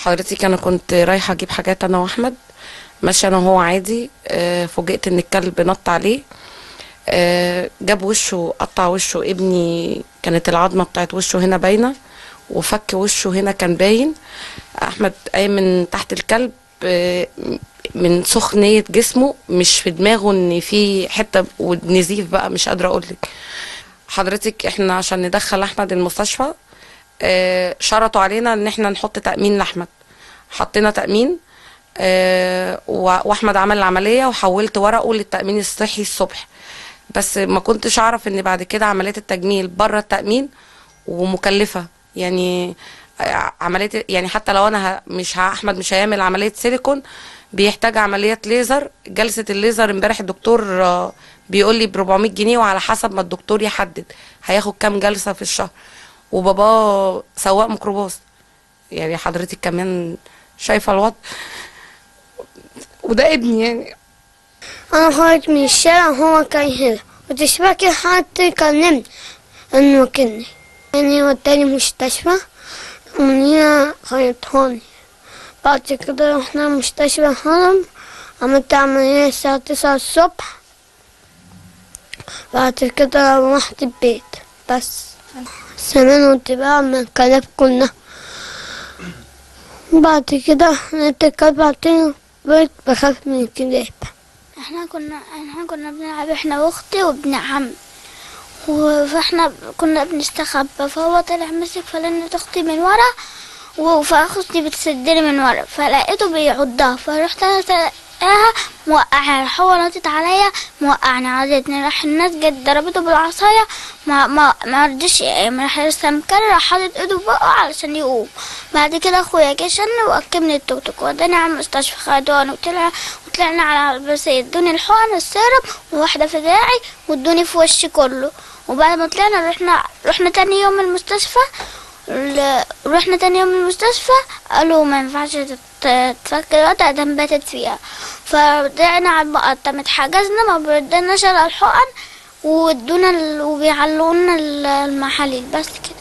حضرتك انا كنت رايحه اجيب حاجات انا واحمد ماشيه انا وهو عادي آه، فوجئت ان الكلب نط عليه آه، جاب وشه قطع وشه ابني كانت العظمه بتاعت وشه هنا باينه وفك وشه هنا كان باين احمد قايم من تحت الكلب آه، من سخنيه جسمه مش في دماغه ان في حته ونزيف بقى مش قادره اقول لك حضرتك احنا عشان ندخل احمد المستشفى آه، شرطوا علينا ان احنا نحط تامين لاحمد حطينا تامين آه، و- واحمد عمل العمليه وحولت ورقه للتامين الصحي الصبح بس ما كنتش اعرف ان بعد كده عمليات التجميل بره التامين ومكلفه يعني آه، عمليه يعني حتى لو انا ه- مش ه- احمد مش هيعمل عمليه سيليكون بيحتاج عمليات ليزر جلسه الليزر امبارح الدكتور آه، بيقول لي ب 400 جنيه وعلى حسب ما الدكتور يحدد هياخد كام جلسه في الشهر وباباه سواق ميكروباص يعني حضرتك كمان شايفه الوضع وده ابني يعني أنا خرجت من الشارع وهو كان هنا كنتش فاكر حتى كلمني إنه كني يعني وداني مستشفى ومن هنا خيطهوني بعد كده رحنا مستشفى الهرم عملت عملية الساعة تسعة الصبح بعد كده روحت البيت بس سنان وانتباه من الكلاب كلها بعد كده لقيت الكلب عطيني بقيت بخاف من الكلاب احنا كنا احنا كنا بنلعب احنا واختي وابن عم و- فاحنا كنا بنستخبى فهو طلع مسك فلنة اختي من ورا و- فاختي بتسدني من ورا فلقيته بيعضها فرحت انا تلاقيها موقعها راح هو نطت عليا موقعني عضتني راح الناس جت ضربته بالعصاية ما ما ما رضيش يقوم راح لسه مكرر راح حاطط ايده في بقه علشان يقوم بعد كده اخويا جه شن وركبني التوك توك وداني على المستشفى خدوني وطلع وطلعنا على بس ادوني الحقن السيرم وواحدة في دراعي وادوني في وشي كله وبعد ما طلعنا رحنا رحنا تاني يوم المستشفى ل- رحنا تاني يوم المستشفى قالوا ما ينفعش تت- تفك الوضع ده باتت فيها فرجعنا على المقطم اتحجزنا ما بردناش على الحقن وادونا ال- وبيعلقونا ال- المحاليل بس كده